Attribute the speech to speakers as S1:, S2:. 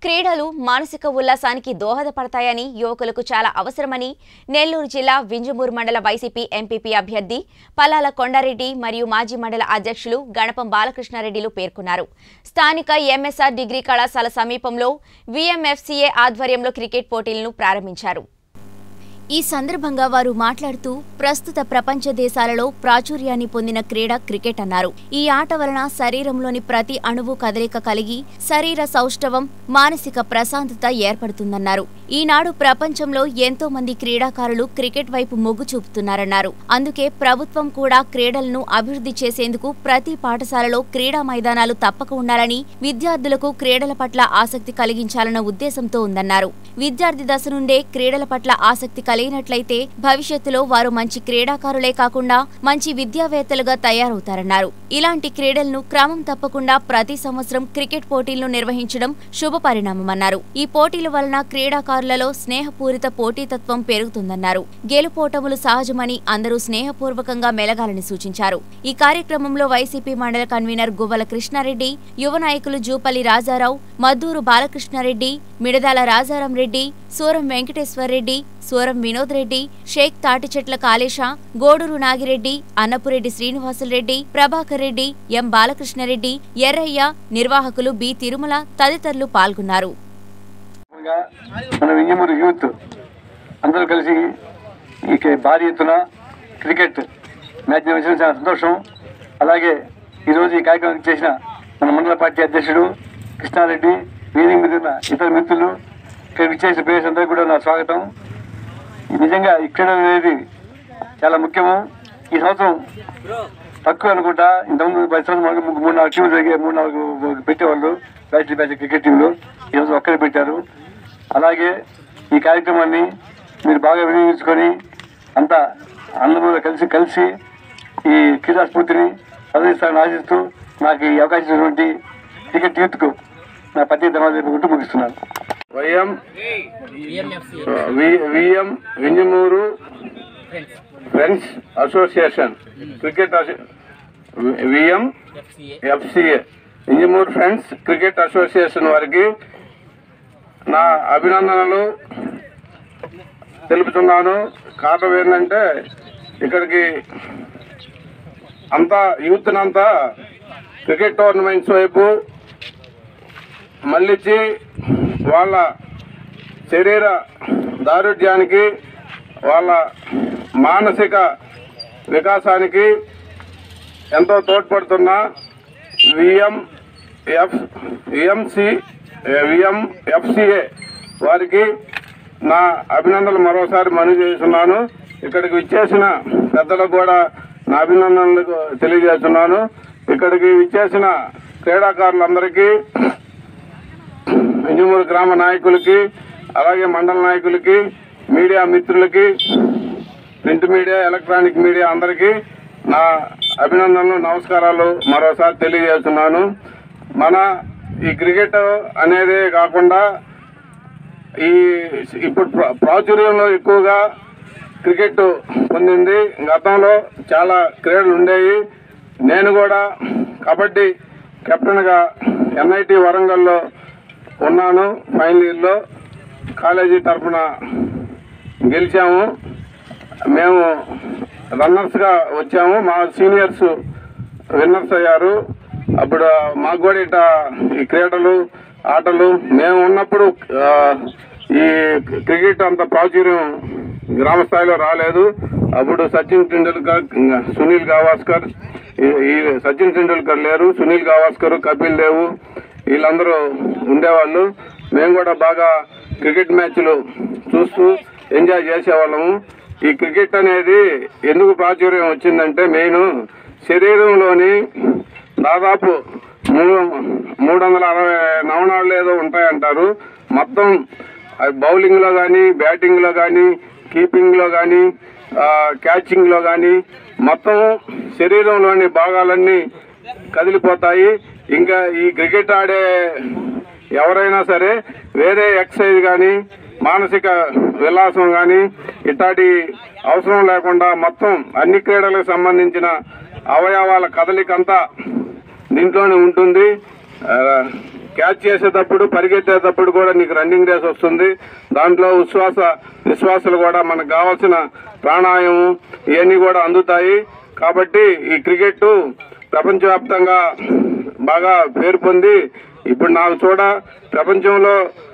S1: క్రీడలు మానసిక ఉల్లాసానికి దోహదపడతాయని యువకులకు చాలా అవసరమని నెల్లూరు జిల్లా వింజమూరు మండల వైసీపీ ఎంపీపీ అభ్యర్థి పల్లాల కొండారెడ్డి మరియు మాజీ మండల అధ్యక్షులు గణపం బాలకృష్ణారెడ్డిలు పేర్కొన్నారు స్థానిక ఎంఎస్ఆర్ డిగ్రీ కళాశాల సమీపంలో విఎంఎఫ్సీఏ ఆధ్వర్యంలో క్రికెట్ పోటీలను ప్రారంభించారు ఈ సందర్భంగా వారు మాట్లాడుతూ ప్రస్తుత ప్రపంచ దేశాలలో ప్రాచుర్యాన్ని పొందిన క్రీడ క్రికెట్ అన్నారు ఈ ఆట వలన శరీరంలోని ప్రతి అణువు కదలిక కలిగి శరీర సౌష్ఠవం మానసిక ప్రశాంతత ఏర్పడుతుందన్నారు ఈనాడు ప్రపంచంలో ఎంతో మంది క్రీడాకారులు క్రికెట్ వైపు మొగ్గు చూపుతున్నారన్నారు అందుకే ప్రభుత్వం కూడా క్రీడలను అభివృద్ధి చేసేందుకు ప్రతి పాఠశాలలో క్రీడా మైదానాలు తప్పక ఉండాలని విద్యార్థులకు క్రీడల పట్ల ఆసక్తి కలిగించాలన్న ఉద్దేశంతో ఉందన్నారు విద్యార్థి దశ నుండే క్రీడల పట్ల ఆసక్తి కలిగినట్లయితే భవిష్యత్తులో వారు మంచి క్రీడాకారులే కాకుండా మంచి విద్యావేత్తలుగా తయారవుతారన్నారు ఇలాంటి క్రీడలను క్రమం తప్పకుండా ప్రతి సంవత్సరం క్రికెట్ పోటీలను నిర్వహించడం శుభ పరిణామమన్నారు ఈ పోటీల వలన క్రీడాకారులలో స్నేహపూరిత పోటీతత్వం పెరుగుతుందన్నారు గెలుపోటములు సహజమని అందరూ స్నేహపూర్వకంగా మెలగాలని సూచించారు ఈ కార్యక్రమంలో వైసీపీ మండల కన్వీనర్ గువ్వల కృష్ణారెడ్డి యువ నాయకులు జూపల్లి రాజారావు మద్దూరు బాలకృష్ణారెడ్డి మిడదాల రాజారాం రెడ్డి సూరం వెంకటేశ్వర్రెడ్డి సూరం వినోద్ రెడ్డి షేక్ తాటిచెట్ల కాళేశ గోడూరు నాగిరెడ్డి అన్నపురెడ్డి శ్రీనివాసులరెడ్డి ప్రభాకర్ రెడ్డి ఎం బాలకృష్ణారెడ్డి ఎర్రయ్య నిర్వాహకులు బి తిరుమల తదితరులు పాల్గొన్నారు
S2: ముఖ్యంగా మన వింజమూరు యూత్ అందరూ కలిసి ఈ కే- భారీ ఎత్తున క్రికెట్ మ్యాచ్ నిర్వహించడం చాలా సంతోషం అలాగే ఈరోజు ఈ కార్యక్రమం చేసిన మన మండల పార్టీ అధ్యక్షుడు కృష్ణారెడ్డి వేదిక మీద ఉన్న ఇతర మిత్రులు ఇక్కడ విచ్చేసిన ప్లేయర్స్ అందరికీ కూడా నా స్వాగతం ఈ నిజంగా ఈ క్రీడ అనేది చాలా ముఖ్యము ఈ సంవత్సరం తక్కువ అనుకుంటా ఇంతకుముందు పది సంవత్సరం మనకు మూడు మూడు నాలుగు టీములు జరిగే మూడు నాలుగు పెట్టేవాళ్ళు బ్యాచ్ బ్యాచ్ క్రికెట్ టీంలు ఈరోజు ఒక్కరే పెట్టారు అలాగే ఈ కార్యక్రమాన్ని మీరు బాగా వినియోగించుకొని అంతా అందరూ కలిసి కలిసి ఈ క్రీడా స్ఫూర్తిని ప్రదర్శిస్తారని ఆశిస్తూ నాకు ఈ అవకాశం ఇచ్చినటువంటి క్రికెట్ యూత్కు నా పత్తి ధన్యవాదాలు చెప్పుకుంటూ ముగిస్తున్నాను
S3: వైఎం వి- V M Vinjamuru friends association cricket అసో- వి- V M F C A Vinjamuru friends cricket association వారికి నా అభినందనలు తెలుపుతున్నాను కారణం ఏంటంటే ఇక్కడికి అంతా యూత్నంతా క్రికెట్ టోర్నమెంట్స్ వైపు మళ్ళించి వాళ్ళ శరీర దారుఢ్యానికి వాళ్ళ మానసిక వికాసానికి ఎంతో తోడ్పడుతున్న V M F V M C V M F C A వారికి నా అభినందనలు మరోసారి మనవి చేస్తున్నాను ఇక్కడికి విచ్చేసిన పెద్దలకు కూడా నా అభినందనలు తెలియజేస్తున్నాను ఇక్కడికి విచ్చేసిన క్రీడాకారులందరికీ వింజమూరు గ్రామ నాయకులకి అలాగే మండల నాయకులకి మీడియా మిత్రులకి ప్రింట్ మీడియా ఎలక్ట్రానిక్ మీడియా అందరికీ నా అభినందనలు నమస్కారాలు మరోసారి తెలియజేస్తున్నాను మన ఈ క్రికెట్ అనేది కాకుండా ఈ ఇప్పుడు ప్రా- ప్రాచుర్యంలో ఎక్కువగా క్రికెట్ పొందింది గతంలో చాలా క్రీడలు ఉండేవి నేను కూడా కబడ్డీ కెప్టెన్గా ఎన్ఐటి వరంగల్లో ఉన్నాను ఫైనల్ ఇయర్లో కాలేజీ తరఫున గెలిచాము మేము రన్నర్స్గా వచ్చాము మా సీనియర్స్ విన్నర్స్ అయ్యారు అప్పుడు మాకు కూడా ఇట ఈ క్రీడలు ఆటలు మేము ఉన్నప్పుడు ఆ, ఈ క్రికెట్ అంత ప్రాచుర్యం గ్రామ స్థాయిలో రాలేదు అప్పుడు సచిన్ టెండూల్కర్ ఇంకా సునీల్ గవాస్కర్ ఈ- ఈ సచిన్ టెండూల్కర్ లేరు సునీల్ గవాస్కర్ కపిల్ దేవ్ వీళ్ళందరూ ఉండేవాళ్ళు మేము కూడా బాగా క్రికెట్ మ్యాచ్లు చూస్తూ ఎంజాయ్ చేసేవాళ్ళము ఈ క్రికెట్ అనేది ఎందుకు ప్రాచుర్యం వచ్చిందంటే మెయిన్ శరీరంలోని దాదాపు మూడు మూడు వందల అరవై నవనాళ్ళు ఏదో ఉంటాయంటారు మొత్తం అవి బౌలింగ్లో కానీ బ్యాటింగ్లో కానీ కీపింగ్లో కానీ క్యాచింగ్లో కానీ మొత్తం శరీరంలోని భాగాలన్నీ కదిలిపోతాయి ఇంకా ఈ క్రికెట్ ఆడే ఎవరైనా సరే వేరే ఎక్సర్సైజ్ కానీ మానసిక విలాసం కానీ ఇట్లాంటి అవసరం లేకుండా మొత్తం అన్ని క్రీడలకు సంబంధించిన అవయవాల కదలికంతా దీంట్లోనే ఉంటుంది ఆ, క్యాచ్ చేసేటప్పుడు పరిగెత్తేటప్పుడు కూడా నీకు రన్నింగ్ రేస్ వస్తుంది దాంట్లో ఉచ్ఛ్వాస నిశ్వాసాలు కూడా మనకు కావాల్సిన ప్రాణాయామం ఇవన్నీ కూడా అందుతాయి కాబట్టి ఈ క్రికెట్ ప్రపంచవ్యాప్తంగా బాగా పేరు పొంది ఇప్పుడు నాకు చూడ ప్రపంచంలో